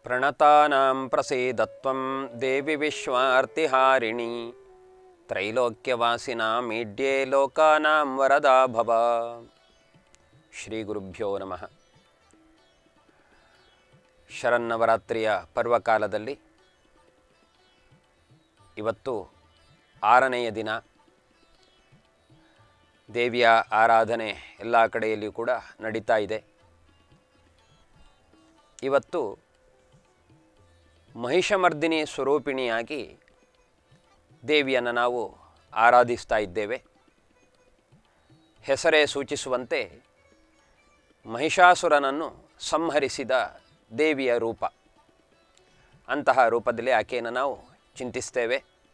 ಪ್ರಣತಾನಾಂ ಪ್ರಸೀದತ್ವಂ ದೇವಿ ವಿಶ್ವಾರ್ತಿಹಾರಿಣಿ ತ್ರೈಲೋಕ್ಯವಾಸಿನಾಂ ಮೀಡ್ಯೆ ಲೋಕಾನಾಂ ವರದಾ ಭವ ಶ್ರೀ ಗುರುಭ್ಯೋ ನಮಃ ಶರನ್ನವರಾತ್ರಿಯ ಪರ್ವಕಾಲದಲ್ಲಿ ಇವತ್ತು ಆರನೆಯ ದಿನ ದೇವಿಯ ಆರಾಧನೆ ಎಲ್ಲ ಕಡೆಯಲ್ಲಿಯೂ ಕೂಡ ನಡೀತಾ ಇದೆ ಇವತ್ತು ಮಹಿಷಮರ್ದಿನಿ ಸ್ವರೂಪಿಣಿಯಾಗಿ ದೇವಿಯನ್ನು ನಾವು ಆರಾಧಿಸ್ತಾ ಇದ್ದೇವೆ ಹೆಸರೇ ಸೂಚಿಸುವಂತೆ ಮಹಿಷಾಸುರನನ್ನು ಸಂಹರಿಸಿದ ದೇವಿಯ ರೂಪ ಅಂತಹ ರೂಪದಲ್ಲಿ ಆಕೆಯನ್ನು ನಾವು ಚಿಂತಿಸ್ತೇವೆ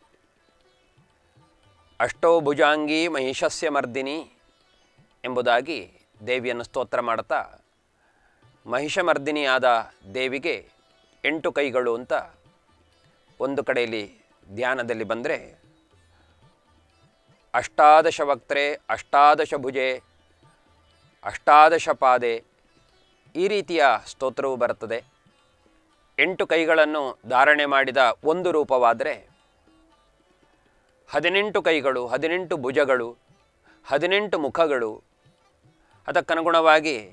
ಅಷ್ಟೋ ಭುಜಾಂಗಿ ಮಹಿಷಸ್ಯ ಮರ್ದಿನಿ ಎಂಬುದಾಗಿ ದೇವಿಯನ್ನು ಸ್ತೋತ್ರ ಮಾಡ್ತಾ ಮಹಿಷಮರ್ದಿನಿಯಾದ ದೇವಿಗೆ ಎಂಟು ಕೈಗಳು ಅಂತ ಒಂದು ಕಡೆಯಲ್ಲಿ ಧ್ಯಾನದಲ್ಲಿ ಬಂದರೆ ಅಷ್ಟಾದಶ ವಕ್ತ್ರೆ ಅಷ್ಟಾದಶ ಭುಜೆ ಅಷ್ಟಾದಶ ಪಾದೆ ಈ ರೀತಿಯ ಸ್ತೋತ್ರವು ಬರುತ್ತದೆ ಎಂಟು ಕೈಗಳನ್ನು ಧಾರಣೆ ಮಾಡಿದ ಒಂದು ರೂಪವಾದರೆ ಹದಿನೆಂಟು ಕೈಗಳು ಹದಿನೆಂಟು ಭುಜಗಳು ಹದಿನೆಂಟು ಮುಖಗಳು ಅದಕ್ಕನುಗುಣವಾಗಿ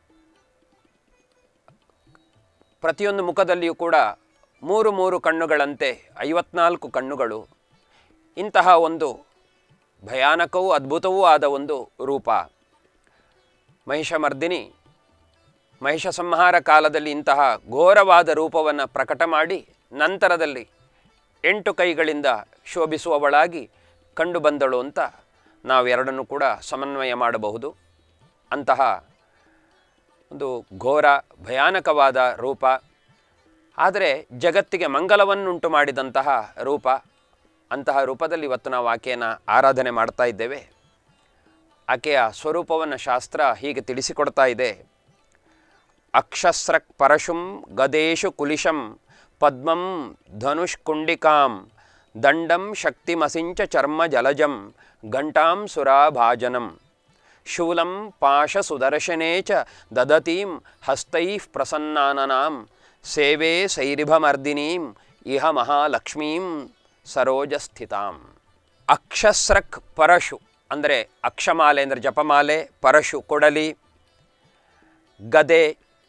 ಪ್ರತಿಯೊಂದು ಮುಖದಲ್ಲಿಯೂ ಕೂಡ ಮೂರು ಮೂರು ಕಣ್ಣುಗಳಂತೆ ಐವತ್ನಾಲ್ಕು ಕಣ್ಣುಗಳು ಇಂತಹ ಒಂದು ಭಯಾನಕವೂ ಅದ್ಭುತವೂ ಆದ ಒಂದು ರೂಪ ಮಹಿಷಮರ್ದಿನಿ ಮಹಿಷ ಸಂಹಾರ ಕಾಲದಲ್ಲಿ ಇಂತಹ ಘೋರವಾದ ರೂಪವನ್ನು ಪ್ರಕಟ ಮಾಡಿ ನಂತರದಲ್ಲಿ ಎಂಟು ಕೈಗಳಿಂದ ಶೋಭಿಸುವವಳಾಗಿ ಕಂಡು ಬಂದಳು ಅಂತ ನಾವೆರಡನ್ನು ಕೂಡ ಸಮನ್ವಯ ಮಾಡಬಹುದು ಅಂತಹ ಒಂದು ಘೋರ ಭಯಾನಕವಾದ ರೂಪ ಆದರೆ ಜಗತ್ತಿಗೆ ಮಂಗಲವನ್ನುಂಟು ಮಾಡಿದಂತಹ ರೂಪ ಅಂತಹ ರೂಪದಲ್ಲಿ ಇವತ್ತು ನಾವು ಆಕೆಯನ್ನು ಆರಾಧನೆ ಮಾಡ್ತಾ ಇದ್ದೇವೆ ಆಕೆಯ ಸ್ವರೂಪವನ್ನು ಶಾಸ್ತ್ರ ಹೀಗೆ ತಿಳಿಸಿಕೊಡ್ತಾ ಇದೆ ಅಕ್ಷಸ್ರಕ್ ಪರಶುಂ ಗದೇಶು ಕುಲಿಶಂ ಪದ್ಮಂ ಧನುಷ್ಕುಂಡಿಕಾಂ ದಂಡಂ ಶಕ್ತಿಮಸಿಂಚ ಚರ್ಮ ಜಲಜಂ ಘಂಟಾಂ ಸುರಾಭಾಜನಂ ಶೂಲಂ ಪಾಶಸುದರ್ಶನೇ ಚ ದದತೀಂ ಹಸ್ತೈಃ ಪ್ರಸನ್ನಾನನಾಂ ಸೇವೆ ಸೈರಿಭಮರ್ದಿನೀಂ ಇಹ ಮಹಾಲಕ್ಷ್ಮೀಂ ಸರೋಜಸ್ಥಿತಾಂ ಅಕ್ಷಸ್ರಕ್ ಪರಶು ಅಂದರೆ ಅಕ್ಷಮಾಲೆ ಅಂದರೆ ಜಪಮಾಲೆ ಪರಶು ಕೊಡಲಿ ಗದೆ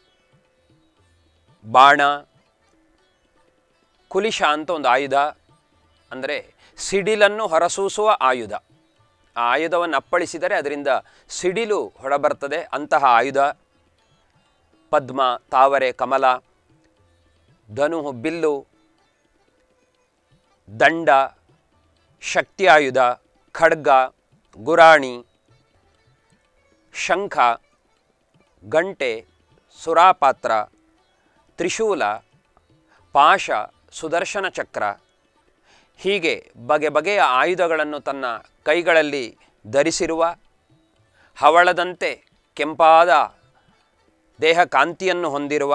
ಬಾಣ ಕುಲಿಶ ಅಂತ ಒಂದು ಆಯುಧ ಅಂದರೆ ಸಿಡಿಲನ್ನು ಹೊರಸೂಸುವ ಆಯುಧ ಆ ಆಯುಧವನ್ನು ಅಪ್ಪಳಿಸಿದರೆ ಅದರಿಂದ ಸಿಡಿಲು ಹೊರಬರ್ತದೆ ಅಂತಹ ಆಯುಧ ಪದ್ಮ ತಾವರೆ ಕಮಲ ಧನು ಬಿಲ್ಲು ದಂಡ ಶಕ್ತಿ ಆಯುಧ ಖಡ್ಗ ಗುರಾಣಿ ಶಂಖ ಗಂಟೆ ಸುರಾಪಾತ್ರ ತ್ರಿಶೂಲ ಪಾಶ ಸುದರ್ಶನ ಚಕ್ರ ಹೀಗೆ ಬಗೆ ಬಗೆಯ ಆಯುಧಗಳನ್ನು ತನ್ನ ಕೈಗಳಲ್ಲಿ ಧರಿಸಿರುವ ಹವಳದಂತೆ ಕೆಂಪಾದ ದೇಹ ಕಾಂತಿಯನ್ನು ಹೊಂದಿರುವ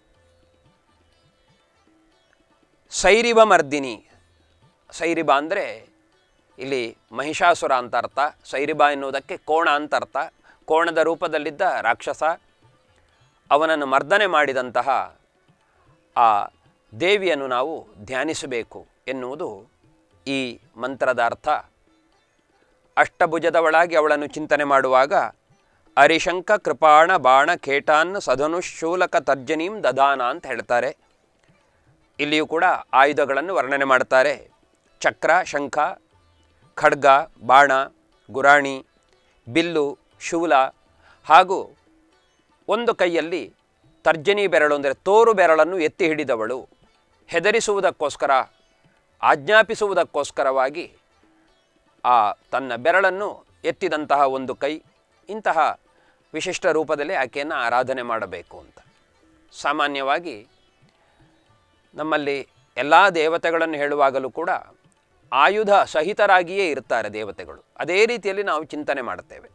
ಸೈರಿವ ಮರ್ದಿನಿ ಸೈರಿಬ ಅಂದರೆ ಇಲ್ಲಿ ಮಹಿಷಾಸುರ ಅಂತ ಅರ್ಥ ಸೈರಿಬ ಎನ್ನುವುದಕ್ಕೆ ಕೋಣ ಅಂತ ಅರ್ಥ ಕೋಣದ ರೂಪದಲ್ಲಿದ್ದ ರಾಕ್ಷಸ ಅವನನ್ನು ಮರ್ದನೆ ಮಾಡಿದಂತಹ ಆ ದೇವಿಯನ್ನು ನಾವು ಧ್ಯಾನಿಸಬೇಕು ಎನ್ನುವುದು ಈ ಮಂತ್ರದ ಅರ್ಥ ಅಷ್ಟಭುಜದವಳಾಗಿ ಅವಳನ್ನು ಚಿಂತನೆ ಮಾಡುವಾಗ ಅರಿಶಂಕ ಕೃಪಾಣ ಬಾಣ ಖೇಟಾನ್ ಸಧನು ಶೂಲಕ ತರ್ಜನೀಂ ದದಾನ ಅಂತ ಹೇಳ್ತಾರೆ ಇಲ್ಲಿಯೂ ಕೂಡ ಆಯುಧಗಳನ್ನು ವರ್ಣನೆ ಮಾಡ್ತಾರೆ ಚಕ್ರ ಶಂಖ ಖಡ್ಗ ಬಾಣ ಗುರಾಣಿ ಬಿಲ್ಲು ಶೂಲ ಹಾಗೂ ಒಂದು ಕೈಯಲ್ಲಿ ತರ್ಜನಿ ಬೆರಳು ಅಂದರೆ ತೋರು ಬೆರಳನ್ನು ಎತ್ತಿ ಹಿಡಿದವಳು ಹೆದರಿಸುವುದಕ್ಕೋಸ್ಕರ ಆಜ್ಞಾಪಿಸುವುದಕ್ಕೋಸ್ಕರವಾಗಿ ಆ ತನ್ನ ಬೆರಳನ್ನು ಎತ್ತಿದಂತಹ ಒಂದು ಕೈ ಇಂತಹ ವಿಶಿಷ್ಟ ರೂಪದಲ್ಲಿ ಆಕೆಯನ್ನು ಆರಾಧನೆ ಮಾಡಬೇಕು ಅಂತ ಸಾಮಾನ್ಯವಾಗಿ ನಮ್ಮಲ್ಲಿ ಎಲ್ಲ ದೇವತೆಗಳನ್ನು ಹೇಳುವಾಗಲೂ ಕೂಡ ಆಯುಧ ಸಹಿತರಾಗಿಯೇ ಇರ್ತಾರೆ ದೇವತೆಗಳು ಅದೇ ರೀತಿಯಲ್ಲಿ ನಾವು ಚಿಂತನೆ ಮಾಡುತ್ತೇವೆ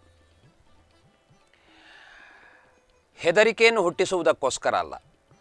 ಹೆದರಿಕೆಯನ್ನು ಹುಟ್ಟಿಸುವುದಕ್ಕೋಸ್ಕರ ಅಲ್ಲ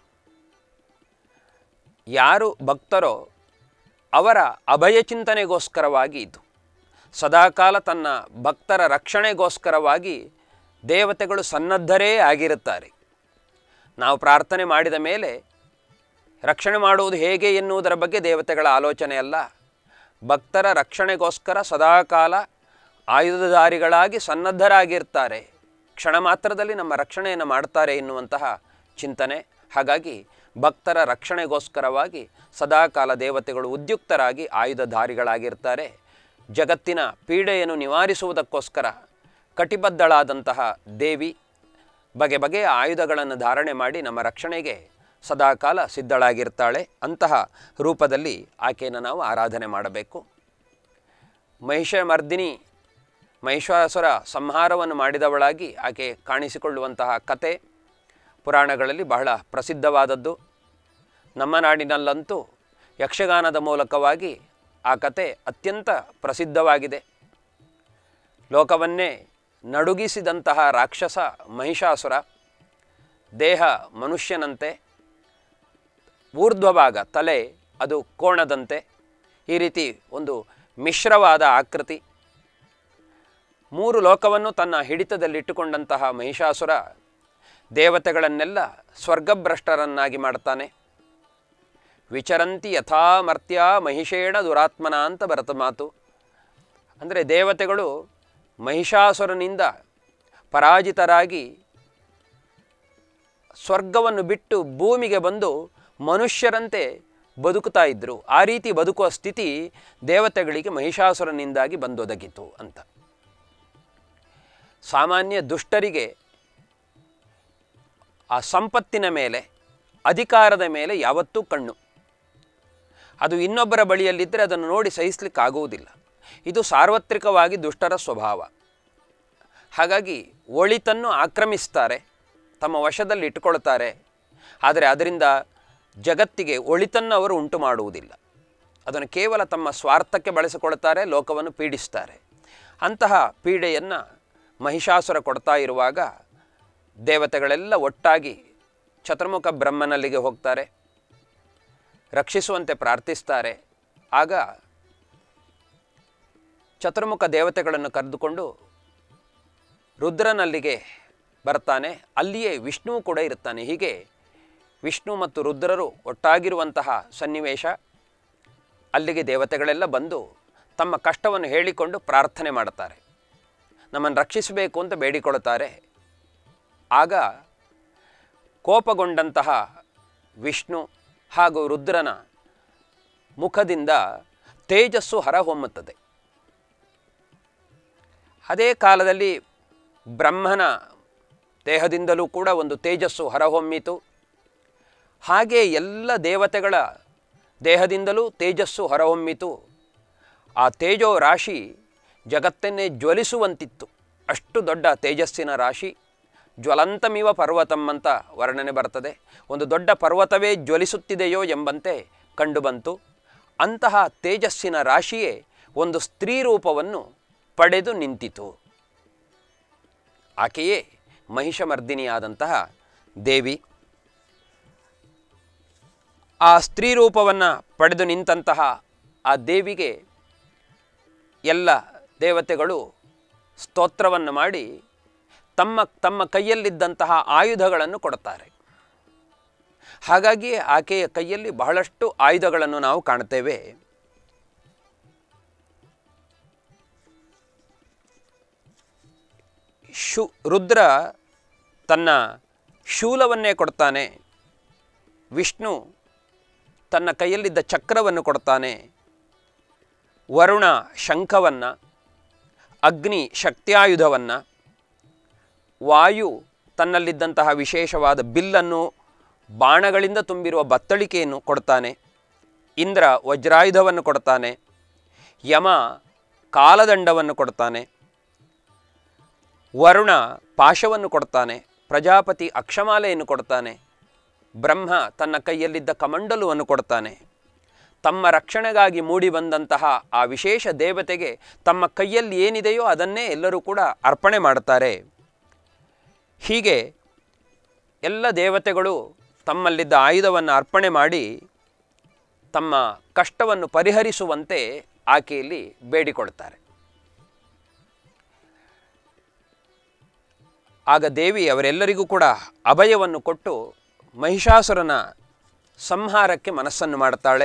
ಯಾರು ಭಕ್ತರೋ ಅವರ ಅಭಯ ಚಿಂತನೆಗೋಸ್ಕರವಾಗಿ ಇದು ಸದಾಕಾಲ ತನ್ನ ಭಕ್ತರ ರಕ್ಷಣೆಗೋಸ್ಕರವಾಗಿ ದೇವತೆಗಳು ಸನ್ನದ್ಧರೇ ಆಗಿರುತ್ತಾರೆ ನಾವು ಪ್ರಾರ್ಥನೆ ಮಾಡಿದ ಮೇಲೆ ರಕ್ಷಣೆ ಮಾಡುವುದು ಹೇಗೆ ಎನ್ನುವುದರ ಬಗ್ಗೆ ದೇವತೆಗಳ ಆಲೋಚನೆ ಅಲ್ಲ ಭಕ್ತರ ರಕ್ಷಣೆಗೋಸ್ಕರ ಸದಾಕಾಲ ಆಯುಧಧಾರಿಗಳಾಗಿ ಸನ್ನದ್ಧರಾಗಿರ್ತಾರೆ ಕ್ಷಣ ಮಾತ್ರದಲ್ಲಿ ನಮ್ಮ ರಕ್ಷಣೆಯನ್ನು ಮಾಡ್ತಾರೆ ಎನ್ನುವಂತಹ ಚಿಂತನೆ ಹಾಗಾಗಿ ಭಕ್ತರ ರಕ್ಷಣೆಗೋಸ್ಕರವಾಗಿ ಸದಾಕಾಲ ದೇವತೆಗಳು ಉದ್ಯುಕ್ತರಾಗಿ ಆಯುಧಧಾರಿಗಳಾಗಿರ್ತಾರೆ ಜಗತ್ತಿನ ಪೀಡೆಯನ್ನು ನಿವಾರಿಸುವುದಕ್ಕೋಸ್ಕರ ಕಟಿಬದ್ಧಳಾದಂತಹ ದೇವಿ ಬಗೆ ಬಗೆಯ ಆಯುಧಗಳನ್ನು ಧಾರಣೆ ಮಾಡಿ ನಮ್ಮ ರಕ್ಷಣೆಗೆ ಸದಾಕಾಲ ಸಿದ್ಧಳಾಗಿರ್ತಾಳೆ ಅಂತಹ ರೂಪದಲ್ಲಿ ಆಕೆಯನ್ನು ನಾವು ಆರಾಧನೆ ಮಾಡಬೇಕು ಮಹಿಷಮರ್ದಿನಿ ಮಹಿಷಾಸುರ ಸಂಹಾರವನ್ನು ಮಾಡಿದವಳಾಗಿ ಆಕೆ ಕಾಣಿಸಿಕೊಳ್ಳುವಂತಹ ಕತೆ ಪುರಾಣಗಳಲ್ಲಿ ಬಹಳ ಪ್ರಸಿದ್ಧವಾದದ್ದು ನಮ್ಮ ನಾಡಿನಲ್ಲಂತೂ ಯಕ್ಷಗಾನದ ಮೂಲಕವಾಗಿ ಆ ಕತೆ ಅತ್ಯಂತ ಪ್ರಸಿದ್ಧವಾಗಿದೆ ಲೋಕವನ್ನೇ ನಡುಗಿಸಿದಂತಹ ರಾಕ್ಷಸ ಮಹಿಷಾಸುರ ದೇಹ ಮನುಷ್ಯನಂತೆ ಊರ್ಧ್ವಭಾಗ ತಲೆ ಅದು ಕೋಣದಂತೆ ಈ ರೀತಿ ಒಂದು ಮಿಶ್ರವಾದ ಆಕೃತಿ ಮೂರು ಲೋಕವನ್ನು ತನ್ನ ಹಿಡಿತದಲ್ಲಿಟ್ಟುಕೊಂಡಂತಹ ಮಹಿಷಾಸುರ ದೇವತೆಗಳನ್ನೆಲ್ಲ ಸ್ವರ್ಗಭ್ರಷ್ಟರನ್ನಾಗಿ ಮಾಡ್ತಾನೆ ವಿಚರಂತಿ ಯಥಾ ಮರ್ತ್ಯ ಮಹಿಷೇಣ ದುರಾತ್ಮನ ಅಂತ ಬರತ ಮಾತು ಅಂದರೆ ದೇವತೆಗಳು ಮಹಿಷಾಸುರನಿಂದ ಪರಾಜಿತರಾಗಿ ಸ್ವರ್ಗವನ್ನು ಬಿಟ್ಟು ಭೂಮಿಗೆ ಬಂದು ಮನುಷ್ಯರಂತೆ ಬದುಕುತ್ತಾ ಇದ್ದರು ಆ ರೀತಿ ಬದುಕುವ ಸ್ಥಿತಿ ದೇವತೆಗಳಿಗೆ ಮಹಿಷಾಸುರನಿಂದಾಗಿ ಬಂದೊದಗಿತು ಅಂತ ಸಾಮಾನ್ಯ ದುಷ್ಟರಿಗೆ ಆ ಸಂಪತ್ತಿನ ಮೇಲೆ ಅಧಿಕಾರದ ಮೇಲೆ ಯಾವತ್ತೂ ಕಣ್ಣು ಅದು ಇನ್ನೊಬ್ಬರ ಬಳಿಯಲ್ಲಿದ್ದರೆ ಅದನ್ನು ನೋಡಿ ಸಹಿಸಲಿಕ್ಕಾಗುವುದಿಲ್ಲ ಇದು ಸಾರ್ವತ್ರಿಕವಾಗಿ ದುಷ್ಟರ ಸ್ವಭಾವ ಹಾಗಾಗಿ ಒಳಿತನ್ನು ಆಕ್ರಮಿಸ್ತಾರೆ ತಮ್ಮ ವಶದಲ್ಲಿ ಇಟ್ಟುಕೊಳ್ತಾರೆ ಆದರೆ ಅದರಿಂದ ಜಗತ್ತಿಗೆ ಒಳಿತನ್ನು ಅವರು ಉಂಟು ಮಾಡುವುದಿಲ್ಲ ಅದನ್ನು ಕೇವಲ ತಮ್ಮ ಸ್ವಾರ್ಥಕ್ಕೆ ಬಳಸಿಕೊಳ್ತಾರೆ ಲೋಕವನ್ನು ಪೀಡಿಸ್ತಾರೆ ಅಂತಹ ಪೀಡೆಯನ್ನು ಮಹಿಷಾಸುರ ಕೊಡ್ತಾ ಇರುವಾಗ ದೇವತೆಗಳೆಲ್ಲ ಒಟ್ಟಾಗಿ ಚತುರ್ಮುಖ ಬ್ರಹ್ಮನಲ್ಲಿಗೆ ಹೋಗ್ತಾರೆ ರಕ್ಷಿಸುವಂತೆ ಪ್ರಾರ್ಥಿಸ್ತಾರೆ ಆಗ ಚತುರ್ಮುಖ ದೇವತೆಗಳನ್ನು ಕರೆದುಕೊಂಡು ರುದ್ರನಲ್ಲಿಗೆ ಬರ್ತಾನೆ ಅಲ್ಲಿಯೇ ವಿಷ್ಣುವು ಕೂಡ ಇರ್ತಾನೆ ಹೀಗೆ ವಿಷ್ಣು ಮತ್ತು ರುದ್ರರು ಒಟ್ಟಾಗಿರುವಂತಹ ಸನ್ನಿವೇಶ ಅಲ್ಲಿಗೆ ದೇವತೆಗಳೆಲ್ಲ ಬಂದು ತಮ್ಮ ಕಷ್ಟವನ್ನು ಹೇಳಿಕೊಂಡು ಪ್ರಾರ್ಥನೆ ಮಾಡ್ತಾರೆ ನಮ್ಮನ್ನು ರಕ್ಷಿಸಬೇಕು ಅಂತ ಬೇಡಿಕೊಳ್ಳುತ್ತಾರೆ ಆಗ ಕೋಪಗೊಂಡಂತಹ ವಿಷ್ಣು ಹಾಗೂ ರುದ್ರನ ಮುಖದಿಂದ ತೇಜಸ್ಸು ಹೊರಹೊಮ್ಮುತ್ತದೆ ಅದೇ ಕಾಲದಲ್ಲಿ ಬ್ರಹ್ಮನ ದೇಹದಿಂದಲೂ ಕೂಡ ಒಂದು ತೇಜಸ್ಸು ಹೊರಹೊಮ್ಮಿತು ಹಾಗೆ ಎಲ್ಲ ದೇವತೆಗಳ ದೇಹದಿಂದಲೂ ತೇಜಸ್ಸು ಹೊರಹೊಮ್ಮಿತು ಆ ತೇಜೋ ರಾಶಿ ಜಗತ್ತನ್ನೇ ಜ್ವಲಿಸುವಂತಿತ್ತು ಅಷ್ಟು ದೊಡ್ಡ ತೇಜಸ್ಸಿನ ರಾಶಿ ಜ್ವಲಂತಮಿವ ಪರ್ವತಂ ಅಂತ ವರ್ಣನೆ ಬರ್ತದೆ ಒಂದು ದೊಡ್ಡ ಪರ್ವತವೇ ಜ್ವಲಿಸುತ್ತಿದೆಯೋ ಎಂಬಂತೆ ಕಂಡುಬಂತು ಅಂತಹ ತೇಜಸ್ಸಿನ ರಾಶಿಯೇ ಒಂದು ಸ್ತ್ರೀ ರೂಪವನ್ನು ಪಡೆದು ನಿಂತಿತು ಆಕೆಯೇ ಮಹಿಷಮರ್ದಿನಿಯಾದಂತಹ ದೇವಿ ಆ ಸ್ತ್ರೀ ರೂಪವನ್ನು ಪಡೆದು ನಿಂತಹ ಆ ದೇವಿಗೆ ಎಲ್ಲ ದೇವತೆಗಳು ಸ್ತೋತ್ರವನ್ನು ಮಾಡಿ ತಮ್ಮ ತಮ್ಮ ಕೈಯಲ್ಲಿದ್ದಂತಹ ಆಯುಧಗಳನ್ನು ಕೊಡುತ್ತಾರೆ ಹಾಗಾಗಿ ಆಕೆಯ ಕೈಯಲ್ಲಿ ಬಹಳಷ್ಟು ಆಯುಧಗಳನ್ನು ನಾವು ಕಾಣ್ತೇವೆ ಶು ರುದ್ರ ತನ್ನ ಶೂಲವನ್ನೇ ಕೊಡ್ತಾನೆ ವಿಷ್ಣು ತನ್ನ ಕೈಯಲ್ಲಿದ್ದ ಚಕ್ರವನ್ನು ಕೊಡ್ತಾನೆ ವರುಣ ಶಂಖವನ್ನು ಅಗ್ನಿ ಶಕ್ತ್ಯಾಯುಧವನ್ನು ವಾಯು ತನ್ನಲ್ಲಿದ್ದಂತಹ ವಿಶೇಷವಾದ ಬಿಲ್ಲನ್ನು ಬಾಣಗಳಿಂದ ತುಂಬಿರುವ ಬತ್ತಳಿಕೆಯನ್ನು ಕೊಡ್ತಾನೆ ಇಂದ್ರ ವಜ್ರಾಯುಧವನ್ನು ಕೊಡ್ತಾನೆ ಯಮ ಕಾಲದಂಡವನ್ನು ಕೊಡ್ತಾನೆ ವರುಣ ಪಾಶವನ್ನು ಕೊಡ್ತಾನೆ ಪ್ರಜಾಪತಿ ಅಕ್ಷಮಾಲೆಯನ್ನು ಕೊಡ್ತಾನೆ ಬ್ರಹ್ಮ ತನ್ನ ಕೈಯಲ್ಲಿದ್ದ ಕಮಂಡಲುವನ್ನು ಕೊಡ್ತಾನೆ ತಮ್ಮ ರಕ್ಷಣೆಗಾಗಿ ಮೂಡಿ ಬಂದಂತಹ ಆ ವಿಶೇಷ ದೇವತೆಗೆ ತಮ್ಮ ಕೈಯಲ್ಲಿ ಏನಿದೆಯೋ ಅದನ್ನೇ ಎಲ್ಲರೂ ಕೂಡ ಅರ್ಪಣೆ ಮಾಡ್ತಾರೆ ಹೀಗೆ ಎಲ್ಲ ದೇವತೆಗಳು ತಮ್ಮಲ್ಲಿದ್ದ ಆಯುಧವನ್ನು ಅರ್ಪಣೆ ಮಾಡಿ ತಮ್ಮ ಕಷ್ಟವನ್ನು ಪರಿಹರಿಸುವಂತೆ ಆಕೆಯಲ್ಲಿ ಬೇಡಿಕೊಳ್ತಾರೆ ಆಗ ದೇವಿ ಅವರೆಲ್ಲರಿಗೂ ಕೂಡ ಅಭಯವನ್ನು ಕೊಟ್ಟು ಮಹಿಷಾಸುರನ ಸಂಹಾರಕ್ಕೆ ಮನಸ್ಸನ್ನು ಮಾಡ್ತಾಳೆ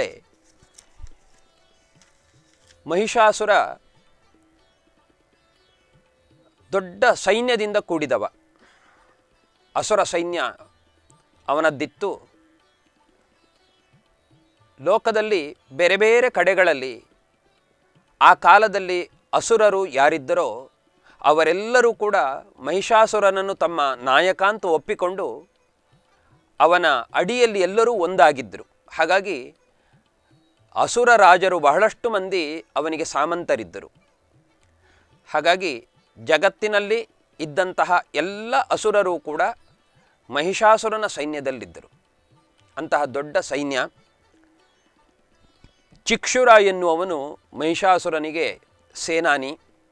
ಮಹಿಷಾಸುರ ದೊಡ್ಡ ಸೈನ್ಯದಿಂದ ಕೂಡಿದವ ಅಸುರ ಸೈನ್ಯ ಅವನದ್ದಿತ್ತು ಲೋಕದಲ್ಲಿ ಬೇರೆ ಬೇರೆ ಕಡೆಗಳಲ್ಲಿ ಆ ಕಾಲದಲ್ಲಿ ಅಸುರರು ಯಾರಿದ್ದರೋ ಅವರೆಲ್ಲರೂ ಕೂಡ ಮಹಿಷಾಸುರನನ್ನು ತಮ್ಮ ನಾಯಕ ಅಂತ ಒಪ್ಪಿಕೊಂಡು ಅವನ ಅಡಿಯಲ್ಲಿ ಎಲ್ಲರೂ ಒಂದಾಗಿದ್ದರು ಹಾಗಾಗಿ ಅಸುರ ರಾಜರು ಬಹಳಷ್ಟು ಮಂದಿ ಅವನಿಗೆ ಸಾಮಂತರಿದ್ದರು ಹಾಗಾಗಿ ಜಗತ್ತಿನಲ್ಲಿ ಇದ್ದಂತಹ ಎಲ್ಲ ಅಸುರರು ಕೂಡ ಮಹಿಷಾಸುರನ ಸೈನ್ಯದಲ್ಲಿದ್ದರು ಅಂತಹ ದೊಡ್ಡ ಸೈನ್ಯ ಚಿಕ್ಷುರ ಎನ್ನುವವನು ಮಹಿಷಾಸುರನಿಗೆ ಸೇನಾನಿ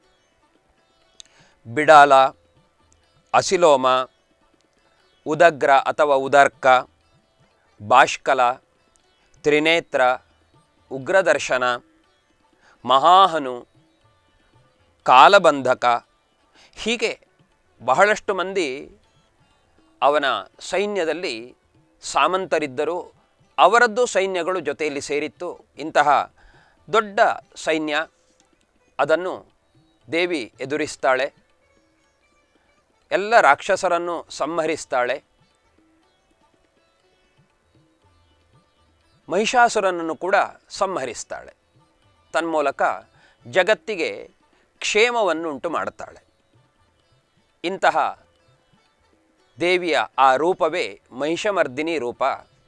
ಬಿಡಾಲ ಅಸಿಲೋಮ ಉದಗ್ರ ಅಥವಾ ಉದರ್ಕ ಬಾಷ್ಕಲ ತ್ರಿನೇತ್ರ ಉಗ್ರದರ್ಶನ ಮಹಾಹನು ಕಾಲಬಂಧಕ ಹೀಗೆ ಬಹಳಷ್ಟು ಮಂದಿ ಅವನ ಸೈನ್ಯದಲ್ಲಿ ಸಾಮಂತರಿದ್ದರು ಅವರದ್ದು ಸೈನ್ಯಗಳು ಜೊತೆಯಲ್ಲಿ ಸೇರಿತ್ತು ಇಂತಹ ದೊಡ್ಡ ಸೈನ್ಯ ಅದನ್ನು ದೇವಿ ಎದುರಿಸ್ತಾಳೆ ಎಲ್ಲ ರಾಕ್ಷಸರನ್ನು ಸಂಹರಿಸ್ತಾಳೆ ಮಹಿಷಾಸುರನನ್ನು ಕೂಡ ಸಂಹರಿಸ್ತಾಳೆ ತನ್ಮೂಲಕ ಜಗತ್ತಿಗೆ ಕ್ಷೇಮವನ್ನು ಉಂಟು ಮಾಡುತ್ತಾಳೆ ಇಂತಹ ದೇವಿಯ ಆ ರೂಪವೇ ಮಹಿಷಮರ್ದಿನಿ ರೂಪ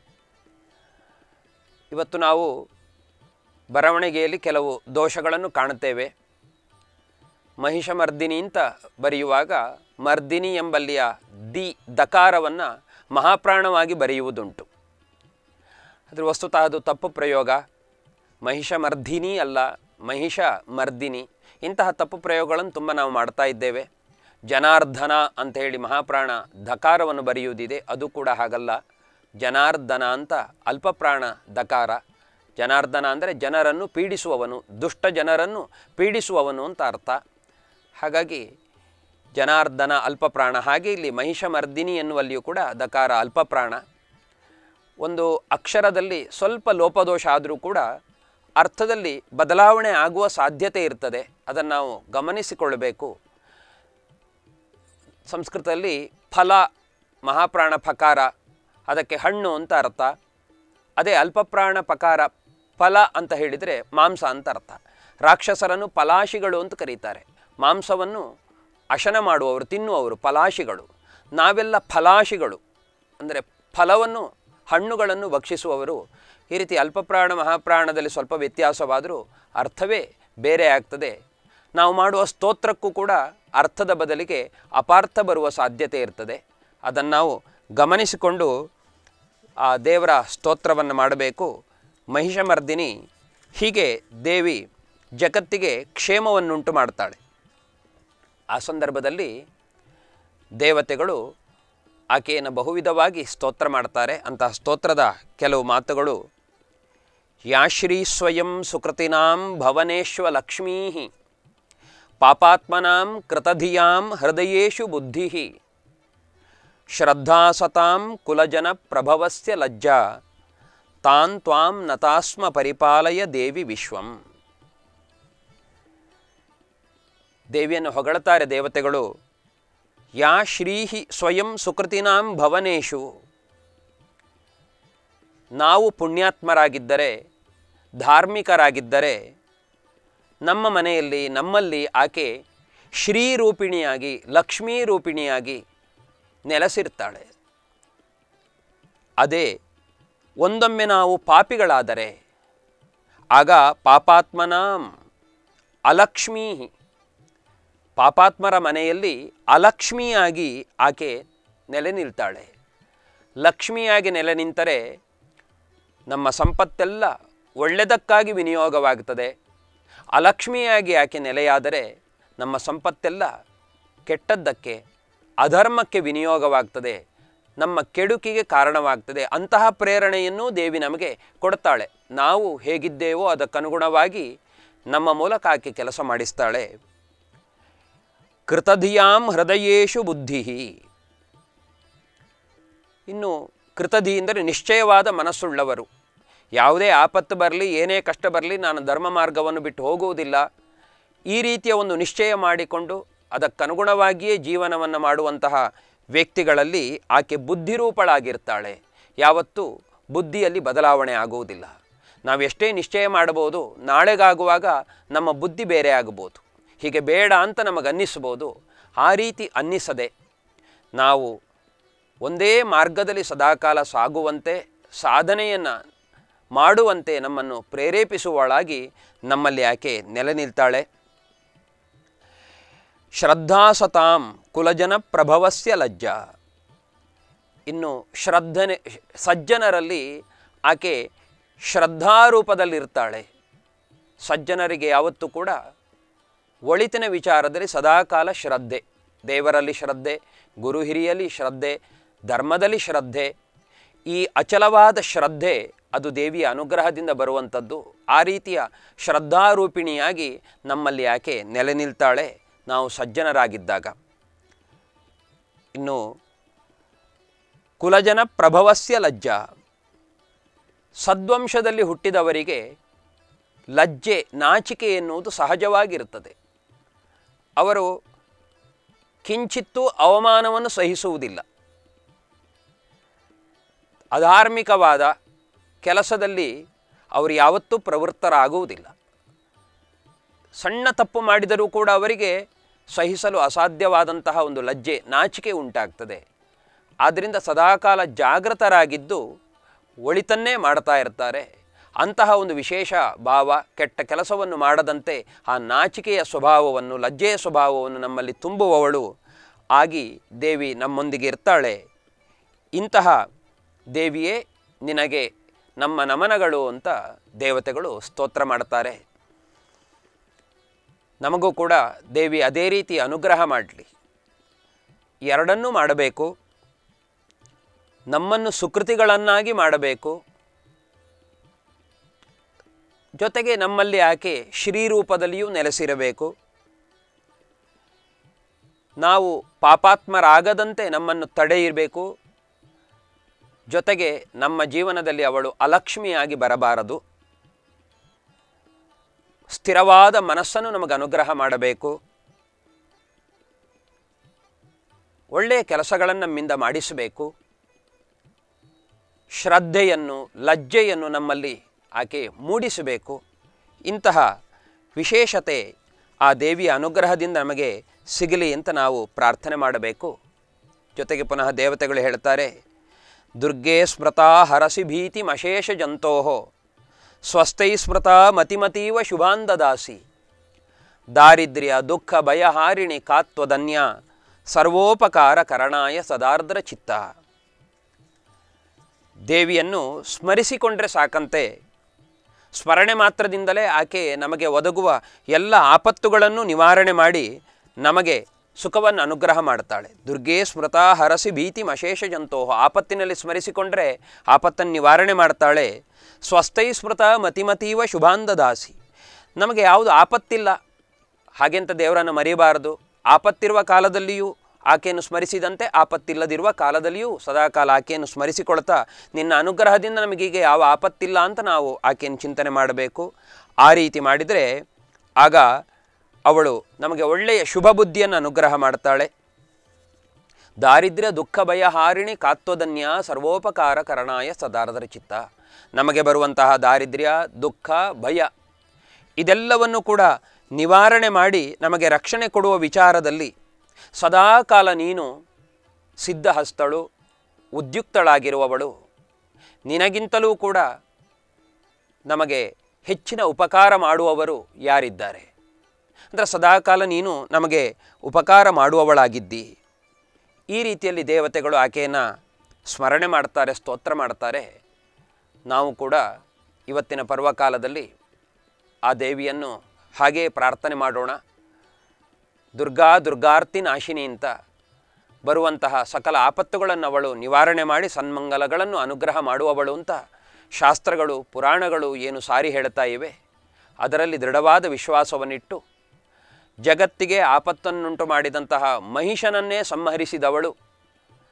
ಇವತ್ತು ನಾವು ಬರವಣಿಗೆಯಲ್ಲಿ ಕೆಲವು ದೋಷಗಳನ್ನು ಕಾಣುತ್ತೇವೆ ಮಹಿಷಮರ್ದಿನಿ ಅಂತ ಬರೆಯುವಾಗ ಮರ್ದಿನಿ ಎಂಬಲ್ಲಿಯ ದಿ ದಕಾರವನ್ನು ಮಹಾಪ್ರಾಣವಾಗಿ ಬರೆಯುವುದುಂಟು ಅದ್ರ ವಸ್ತುತಃ ಅದು ತಪ್ಪು ಪ್ರಯೋಗ ಮಹಿಷಮರ್ಧಿನಿ ಅಲ್ಲ ಮಹಿಷ ಮರ್ದಿನಿ ಇಂತಹ ತಪ್ಪು ಪ್ರಯೋಗಗಳನ್ನು ತುಂಬ ನಾವು ಮಾಡ್ತಾ ಇದ್ದೇವೆ ಜನಾರ್ದನ ಅಂತ ಹೇಳಿ ಮಹಾಪ್ರಾಣ ಧಕಾರವನ್ನು ಬರೆಯುವುದಿದೆ ಅದು ಕೂಡ ಹಾಗಲ್ಲ ಜನಾರ್ದನ ಅಂತ ಅಲ್ಪಪ್ರಾಣ ದಕಾರ ಜನಾರ್ದನ ಅಂದರೆ ಜನರನ್ನು ಪೀಡಿಸುವವನು ದುಷ್ಟ ಜನರನ್ನು ಪೀಡಿಸುವವನು ಅಂತ ಅರ್ಥ ಹಾಗಾಗಿ ಜನಾರ್ದನ ಅಲ್ಪಪ್ರಾಣ ಹಾಗೆ ಇಲ್ಲಿ ಮಹಿಷಮರ್ದಿನಿ ಎನ್ನುವಲ್ಲಿಯೂ ಕೂಡ ದಕಾರ ಅಲ್ಪಪ್ರಾಣ ಒಂದು ಅಕ್ಷರದಲ್ಲಿ ಸ್ವಲ್ಪ ಲೋಪದೋಷ ಆದರೂ ಕೂಡ ಅರ್ಥದಲ್ಲಿ ಬದಲಾವಣೆ ಆಗುವ ಸಾಧ್ಯತೆ ಇರ್ತದೆ ಅದನ್ನು ನಾವು ಗಮನಿಸಿಕೊಳ್ಳಬೇಕು ಸಂಸ್ಕೃತದಲ್ಲಿ ಫಲ ಮಹಾಪ್ರಾಣ ಫಕಾರ ಅದಕ್ಕೆ ಹಣ್ಣು ಅಂತ ಅರ್ಥ ಅದೇ ಅಲ್ಪಪ್ರಾಣ ಪಕಾರ ಫಲ ಅಂತ ಹೇಳಿದರೆ ಮಾಂಸ ಅಂತ ಅರ್ಥ ರಾಕ್ಷಸರನ್ನು ಪಲಾಶಿಗಳು ಅಂತ ಕರೀತಾರೆ ಮಾಂಸವನ್ನು ಅಶನ ಮಾಡುವವರು ತಿನ್ನುವವರು ಪಲಾಶಿಗಳು ನಾವೆಲ್ಲ ಫಲಾಶಿಗಳು ಅಂದರೆ ಫಲವನ್ನು ಹಣ್ಣುಗಳನ್ನು ಭಕ್ಷಿಸುವವರು ಈ ರೀತಿ ಅಲ್ಪಪ್ರಾಣ ಮಹಾಪ್ರಾಣದಲ್ಲಿ ಸ್ವಲ್ಪ ವ್ಯತ್ಯಾಸವಾದರೂ ಅರ್ಥವೇ ಬೇರೆ ಆಗ್ತದೆ ನಾವು ಮಾಡುವ ಸ್ತೋತ್ರಕ್ಕೂ ಕೂಡ ಅರ್ಥದ ಬದಲಿಗೆ ಅಪಾರ್ಥ ಬರುವ ಸಾಧ್ಯತೆ ಇರ್ತದೆ ಅದನ್ನು ನಾವು ಗಮನಿಸಿಕೊಂಡು ಆ ದೇವರ ಸ್ತೋತ್ರವನ್ನು ಮಾಡಬೇಕು ಮಹಿಷಮರ್ದಿನಿ ಹೀಗೆ ದೇವಿ ಜಗತ್ತಿಗೆ ಕ್ಷೇಮವನ್ನುಂಟು ಮಾಡ್ತಾಳೆ ಆ ಸಂದರ್ಭದಲ್ಲಿ ದೇವತೆಗಳು ಆಕೆಯನ್ನು ಬಹುವಿಧವಾಗಿ ಸ್ತೋತ್ರ ಮಾಡ್ತಾರೆ ಅಂತಹ ಸ್ತೋತ್ರದ ಕೆಲವು ಮಾತುಗಳು ಯಾಶ್ರೀ ಸ್ವಯಂ ಸುಕೃತಿನಾಂ ಭವನೇಶ್ವ ಲಕ್ಷ್ಮೀ ಪಾಪಾತ್ಮನಾಂ ಕೃತಧಿಯಾಂ ಹೃದಯೇಶು ಬುದ್ಧಿ ಶ್ರದ್ಧಾಸತಾಂ ಕುಲಜನ ಪ್ರಭವಸ್ಯ ಲಜ್ಜಾ ತಾನ್ ತ್ವಾಂ ನತಾಸ್ಮ ಪರಿಪಾಲಯ ದೇವಿ ವಿಶ್ವಂ ದೇವಿಯನ್ನು ಹೊಗಳ್ತಾರೆ ದೇವತೆಗಳು ಯಾ ಶ್ರೀಹಿ ಸ್ವಯಂ ಸುಕೃತಿನಾಂ ಭವನೇಶು ನಾವು ಪುಣ್ಯಾತ್ಮರಾಗಿದ್ದರೆ ಧಾರ್ಮಿಕರಾಗಿದ್ದರೆ ನಮ್ಮ ಮನೆಯಲ್ಲಿ ನಮ್ಮಲ್ಲಿ ಆಕೆ ಶ್ರೀರೂಪಿಣಿಯಾಗಿ ಲಕ್ಷ್ಮೀ ರೂಪಿಣಿಯಾಗಿ ನೆಲೆಸಿರ್ತಾಳೆ ಅದೇ ಒಂದೊಮ್ಮೆ ನಾವು ಪಾಪಿಗಳಾದರೆ ಆಗ ಪಾಪಾತ್ಮನಾಂ ಅಲಕ್ಷ್ಮೀ ಪಾಪಾತ್ಮರ ಮನೆಯಲ್ಲಿ ಅಲಕ್ಷ್ಮಿಯಾಗಿ ಆಕೆ ನೆಲೆ ನಿಲ್ತಾಳೆ ಲಕ್ಷ್ಮಿಯಾಗಿ ನೆಲೆ ನಿಂತರೆ ನಮ್ಮ ಸಂಪತ್ತೆಲ್ಲ ಒಳ್ಳೆಯದಕ್ಕಾಗಿ ವಿನಿಯೋಗವಾಗುತ್ತದೆ ಅಲಕ್ಷ್ಮಿಯಾಗಿ ಆಕೆ ನೆಲೆಯಾದರೆ ನಮ್ಮ ಸಂಪತ್ತೆಲ್ಲ ಕೆಟ್ಟದ್ದಕ್ಕೆ ಅಧರ್ಮಕ್ಕೆ ವಿನಿಯೋಗವಾಗ್ತದೆ ನಮ್ಮ ಕೆಡುಕಿಗೆ ಕಾರಣವಾಗ್ತದೆ ಅಂತಹ ಪ್ರೇರಣೆಯನ್ನು ದೇವಿ ನಮಗೆ ಕೊಡ್ತಾಳೆ ನಾವು ಹೇಗಿದ್ದೇವೋ ಅದಕ್ಕನುಗುಣವಾಗಿ ನಮ್ಮ ಮೂಲಕ ಆಕೆ ಕೆಲಸ ಮಾಡಿಸ್ತಾಳೆ ಕೃತಧಿಯಾಂ ಹೃದಯೇಶು ಬುದ್ಧಿ ಇನ್ನು ಕೃತಧಿ ಎಂದರೆ ನಿಶ್ಚಯವಾದ ಮನಸ್ಸುಳ್ಳವರು ಯಾವುದೇ ಆಪತ್ತು ಬರಲಿ ಏನೇ ಕಷ್ಟ ಬರಲಿ ನಾನು ಧರ್ಮ ಮಾರ್ಗವನ್ನು ಬಿಟ್ಟು ಹೋಗುವುದಿಲ್ಲ ಈ ರೀತಿಯ ಒಂದು ನಿಶ್ಚಯ ಮಾಡಿಕೊಂಡು ಅದಕ್ಕನುಗುಣವಾಗಿಯೇ ಜೀವನವನ್ನು ಮಾಡುವಂತಹ ವ್ಯಕ್ತಿಗಳಲ್ಲಿ ಆಕೆ ಬುದ್ಧಿರೂಪಳಾಗಿರ್ತಾಳೆ ಯಾವತ್ತೂ ಬುದ್ಧಿಯಲ್ಲಿ ಬದಲಾವಣೆ ಆಗುವುದಿಲ್ಲ ನಾವು ಎಷ್ಟೇ ನಿಶ್ಚಯ ಮಾಡಬಹುದು ನಾಳೆಗಾಗುವಾಗ ನಮ್ಮ ಬುದ್ಧಿ ಬೇರೆ ಆಗಬಹುದು ಹೀಗೆ ಬೇಡ ಅಂತ ನಮಗೆ ಅನ್ನಿಸ್ಬೋದು ಆ ರೀತಿ ಅನ್ನಿಸದೆ ನಾವು ಒಂದೇ ಮಾರ್ಗದಲ್ಲಿ ಸದಾಕಾಲ ಸಾಗುವಂತೆ ಸಾಧನೆಯನ್ನು ಮಾಡುವಂತೆ ನಮ್ಮನ್ನು ಪ್ರೇರೇಪಿಸುವಳಾಗಿ ನಮ್ಮಲ್ಲಿ ಆಕೆ ನೆಲೆ ನಿಲ್ತಾಳೆ ಶ್ರದ್ಧಾಸತಾಂ ಕುಲಜನ ಪ್ರಭವಸ್ಯ ಲಜ್ಜಾ ಇನ್ನು ಶ್ರದ್ಧನೆ ಸಜ್ಜನರಲ್ಲಿ ಆಕೆ ಶ್ರದ್ಧಾರೂಪದಲ್ಲಿರ್ತಾಳೆ ಸಜ್ಜನರಿಗೆ ಯಾವತ್ತೂ ಕೂಡ ಒಳಿತಿನ ವಿಚಾರದಲ್ಲಿ ಸದಾಕಾಲ ಶ್ರದ್ಧೆ ದೇವರಲ್ಲಿ ಶ್ರದ್ಧೆ ಗುರು ಹಿರಿಯಲ್ಲಿ ಶ್ರದ್ಧೆ ಧರ್ಮದಲ್ಲಿ ಶ್ರದ್ಧೆ ಈ ಅಚಲವಾದ ಶ್ರದ್ಧೆ ಅದು ದೇವಿಯ ಅನುಗ್ರಹದಿಂದ ಬರುವಂಥದ್ದು ಆ ರೀತಿಯ ಶ್ರದ್ಧಾರೂಪಿಣಿಯಾಗಿ ನಮ್ಮಲ್ಲಿ ಆಕೆ ನೆಲೆ ನಿಲ್ತಾಳೆ ನಾವು ಸಜ್ಜನರಾಗಿದ್ದಾಗ ಇನ್ನು ಕುಲಜನ ಪ್ರಭವಸ್ಯ ಲಜ್ಜಾ ಸದ್ವಂಶದಲ್ಲಿ ಹುಟ್ಟಿದವರಿಗೆ ಲಜ್ಜೆ ನಾಚಿಕೆ ಎನ್ನುವುದು ಸಹಜವಾಗಿರುತ್ತದೆ ಅವರು ಕಿಂಚಿತ್ತೂ ಅವಮಾನವನ್ನು ಸಹಿಸುವುದಿಲ್ಲ ಅಧಾರ್ಮಿಕವಾದ ಕೆಲಸದಲ್ಲಿ ಅವರು ಯಾವತ್ತೂ ಪ್ರವೃತ್ತರಾಗುವುದಿಲ್ಲ ಸಣ್ಣ ತಪ್ಪು ಮಾಡಿದರೂ ಕೂಡ ಅವರಿಗೆ ಸಹಿಸಲು ಅಸಾಧ್ಯವಾದಂತಹ ಒಂದು ಲಜ್ಜೆ ನಾಚಿಕೆ ಉಂಟಾಗ್ತದೆ ಆದ್ದರಿಂದ ಸದಾಕಾಲ ಜಾಗೃತರಾಗಿದ್ದು ಒಳಿತನ್ನೇ ಮಾಡ್ತಾ ಇರ್ತಾರೆ ಅಂತಹ ಒಂದು ವಿಶೇಷ ಭಾವ ಕೆಟ್ಟ ಕೆಲಸವನ್ನು ಮಾಡದಂತೆ ಆ ನಾಚಿಕೆಯ ಸ್ವಭಾವವನ್ನು ಲಜ್ಜೆಯ ಸ್ವಭಾವವನ್ನು ನಮ್ಮಲ್ಲಿ ತುಂಬುವವಳು ಆಗಿ ದೇವಿ ನಮ್ಮೊಂದಿಗೆ ಇರ್ತಾಳೆ ಇಂತಹ ದೇವಿಯೇ ನಿನಗೆ ನಮ್ಮ ನಮನಗಳು ಅಂತ ದೇವತೆಗಳು ಸ್ತೋತ್ರ ಮಾಡ್ತಾರೆ ನಮಗೂ ಕೂಡ ದೇವಿ ಅದೇ ರೀತಿ ಅನುಗ್ರಹ ಮಾಡಲಿ ಎರಡನ್ನೂ ಮಾಡಬೇಕು ನಮ್ಮನ್ನು ಸುಕೃತಿಗಳನ್ನಾಗಿ ಮಾಡಬೇಕು ಜೊತೆಗೆ ನಮ್ಮಲ್ಲಿ ಆಕೆ ಶ್ರೀರೂಪದಲ್ಲಿಯೂ ನೆಲೆಸಿರಬೇಕು ನಾವು ಪಾಪಾತ್ಮರಾಗದಂತೆ ನಮ್ಮನ್ನು ತಡೆಯಿರಬೇಕು ಜೊತೆಗೆ ನಮ್ಮ ಜೀವನದಲ್ಲಿ ಅವಳು ಅಲಕ್ಷ್ಮಿಯಾಗಿ ಬರಬಾರದು ಸ್ಥಿರವಾದ ಮನಸ್ಸನ್ನು ನಮಗೆ ಅನುಗ್ರಹ ಮಾಡಬೇಕು ಒಳ್ಳೆಯ ಕೆಲಸಗಳನ್ನು ನಮ್ಮಿಂದ ಮಾಡಿಸಬೇಕು ಶ್ರದ್ಧೆಯನ್ನು ಲಜ್ಜೆಯನ್ನು ನಮ್ಮಲ್ಲಿ ಆಕೆ ಮೂಡಿಸಬೇಕು ಇಂತಹ ವಿಶೇಷತೆ ಆ ದೇವಿಯ ಅನುಗ್ರಹದಿಂದ ನಮಗೆ ಸಿಗಲಿ ಅಂತ ನಾವು ಪ್ರಾರ್ಥನೆ ಮಾಡಬೇಕು ಜೊತೆಗೆ ಪುನಃ ದೇವತೆಗಳು ಹೇಳ್ತಾರೆ ದುರ್ಗೆ ಸ್ಮೃತಾ ಹರಸಿ ಭೀತಿ ಮಶೇಷ ಜಂತೋ ಸ್ವಸ್ಥೈ ಸ್ಮೃತ ಮತಿಮತೀವ ಶುಭಾಂದದಾಸಿ ದಾರಿದ್ರ್ಯ ದುಃಖ ಭಯಹಾರಿಣಿ ಕಾತ್ವಧನ್ಯ ಸರ್ವೋಪಕಾರ ಕರಣಾಯ ಸದಾರ್ದ್ರ ಚಿತ್ತ ದೇವಿಯನ್ನು ಸ್ಮರಿಸಿಕೊಂಡ್ರೆ ಸಾಕಂತೆ ಸ್ಮರಣೆ ಮಾತ್ರದಿಂದಲೇ ಆಕೆ ನಮಗೆ ಒದಗುವ ಎಲ್ಲ ಆಪತ್ತುಗಳನ್ನು ನಿವಾರಣೆ ಮಾಡಿ ನಮಗೆ ಸುಖವನ್ನು ಅನುಗ್ರಹ ಮಾಡ್ತಾಳೆ ದುರ್ಗೇ ಸ್ಮೃತ ಹರಸಿ ಭೀತಿ ಮಶೇಷ ಜಂತೋ ಆಪತ್ತಿನಲ್ಲಿ ಸ್ಮರಿಸಿಕೊಂಡ್ರೆ ಆಪತ್ತನ್ನು ನಿವಾರಣೆ ಮಾಡ್ತಾಳೆ ಸ್ವಸ್ಥೈ ಸ್ಮೃತ ಮತಿಮತೀವ ಶುಭಾಂದದಾಸಿ ನಮಗೆ ಯಾವುದು ಆಪತ್ತಿಲ್ಲ ಹಾಗೆಂತ ದೇವರನ್ನು ಮರೆಯಬಾರದು ಆಪತ್ತಿರುವ ಕಾಲದಲ್ಲಿಯೂ ಆಕೆಯನ್ನು ಸ್ಮರಿಸಿದಂತೆ ಆಪತ್ತಿಲ್ಲದಿರುವ ಕಾಲದಲ್ಲಿಯೂ ಸದಾಕಾಲ ಆಕೆಯನ್ನು ಸ್ಮರಿಸಿಕೊಳ್ತಾ ನಿನ್ನ ಅನುಗ್ರಹದಿಂದ ನಮಗೀಗ ಯಾವ ಆಪತ್ತಿಲ್ಲ ಅಂತ ನಾವು ಆಕೆಯನ್ನು ಚಿಂತನೆ ಮಾಡಬೇಕು ಆ ರೀತಿ ಮಾಡಿದರೆ ಆಗ ಅವಳು ನಮಗೆ ಒಳ್ಳೆಯ ಶುಭ ಬುದ್ಧಿಯನ್ನು ಅನುಗ್ರಹ ಮಾಡ್ತಾಳೆ ದಾರಿದ್ರ್ಯ ದುಃಖ ಭಯ ಹಾರಿಣಿ ಕಾತ್ವಧನ್ಯ ಸರ್ವೋಪಕಾರ ಕರಣಾಯ ಸದಾರದರ ಚಿತ್ತ ನಮಗೆ ಬರುವಂತಹ ದಾರಿದ್ರ್ಯ ದುಃಖ ಭಯ ಇದೆಲ್ಲವನ್ನು ಕೂಡ ನಿವಾರಣೆ ಮಾಡಿ ನಮಗೆ ರಕ್ಷಣೆ ಕೊಡುವ ವಿಚಾರದಲ್ಲಿ ಸದಾಕಾಲ ನೀನು ಸಿದ್ಧಹಸ್ತಳು ಉದ್ಯುಕ್ತಳಾಗಿರುವವಳು ನಿನಗಿಂತಲೂ ಕೂಡ ನಮಗೆ ಹೆಚ್ಚಿನ ಉಪಕಾರ ಮಾಡುವವರು ಯಾರಿದ್ದಾರೆ ಅಂದರೆ ಸದಾಕಾಲ ನೀನು ನಮಗೆ ಉಪಕಾರ ಮಾಡುವವಳಾಗಿದ್ದಿ ಈ ರೀತಿಯಲ್ಲಿ ದೇವತೆಗಳು ಆಕೆಯನ್ನು ಸ್ಮರಣೆ ಮಾಡ್ತಾರೆ ಸ್ತೋತ್ರ ಮಾಡ್ತಾರೆ ನಾವು ಕೂಡ ಇವತ್ತಿನ ಪರ್ವಕಾಲದಲ್ಲಿ ಆ ದೇವಿಯನ್ನು ಹಾಗೇ ಪ್ರಾರ್ಥನೆ ಮಾಡೋಣ ದುರ್ಗಾ ದುರ್ಗಾರ್ತಿ ನಾಶಿನಿ ಅಂತ ಬರುವಂತಹ ಸಕಲ ಆಪತ್ತುಗಳನ್ನು ಅವಳು ನಿವಾರಣೆ ಮಾಡಿ ಸನ್ಮಂಗಲಗಳನ್ನು ಅನುಗ್ರಹ ಮಾಡುವವಳು ಅಂತ ಶಾಸ್ತ್ರಗಳು ಪುರಾಣಗಳು ಏನು ಸಾರಿ ಹೇಳ್ತಾ ಇವೆ ಅದರಲ್ಲಿ ದೃಢವಾದ ವಿಶ್ವಾಸವನ್ನಿಟ್ಟು ಜಗತ್ತಿಗೆ ಆಪತ್ತನ್ನುಂಟು ಮಾಡಿದಂತಹ ಮಹಿಷನನ್ನೇ ಸಂಹರಿಸಿದವಳು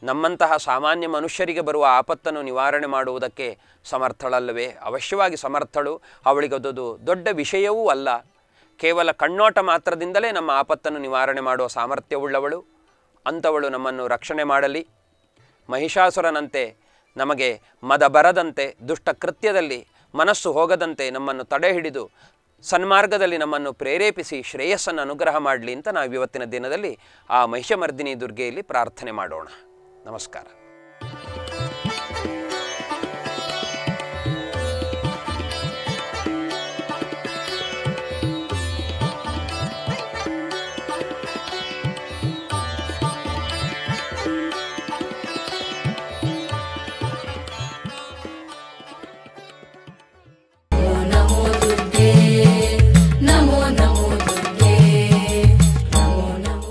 ನಮ್ಮಂತಹ ಸಾಮಾನ್ಯ ಮನುಷ್ಯರಿಗೆ ಬರುವ ಆಪತ್ತನ್ನು ನಿವಾರಣೆ ಮಾಡುವುದಕ್ಕೆ ಸಮರ್ಥಳಲ್ಲವೇ ಅವಶ್ಯವಾಗಿ ಸಮರ್ಥಳು ಅವಳಿಗದದು ದೊಡ್ಡ ವಿಷಯವೂ ಅಲ್ಲ ಕೇವಲ ಕಣ್ಣೋಟ ಮಾತ್ರದಿಂದಲೇ ನಮ್ಮ ಆಪತ್ತನ್ನು ನಿವಾರಣೆ ಮಾಡುವ ಸಾಮರ್ಥ್ಯವುಳ್ಳವಳು ಅಂಥವಳು ನಮ್ಮನ್ನು ರಕ್ಷಣೆ ಮಾಡಲಿ ಮಹಿಷಾಸುರನಂತೆ ನಮಗೆ ಮದ ಬರದಂತೆ ದುಷ್ಟ ಕೃತ್ಯದಲ್ಲಿ ಮನಸ್ಸು ಹೋಗದಂತೆ ನಮ್ಮನ್ನು ತಡೆ ಹಿಡಿದು ಸನ್ಮಾರ್ಗದಲ್ಲಿ ನಮ್ಮನ್ನು ಪ್ರೇರೇಪಿಸಿ ಶ್ರೇಯಸ್ಸನ್ನು ಅನುಗ್ರಹ ಮಾಡಲಿ ಅಂತ ನಾವು ಇವತ್ತಿನ ದಿನದಲ್ಲಿ ಆ ಮಹಿಷಮರ್ದಿನಿ ದುರ್ಗೆಯಲ್ಲಿ ಪ್ರಾರ್ಥನೆ ಮಾಡೋಣ ನಮಸ್ಕಾರ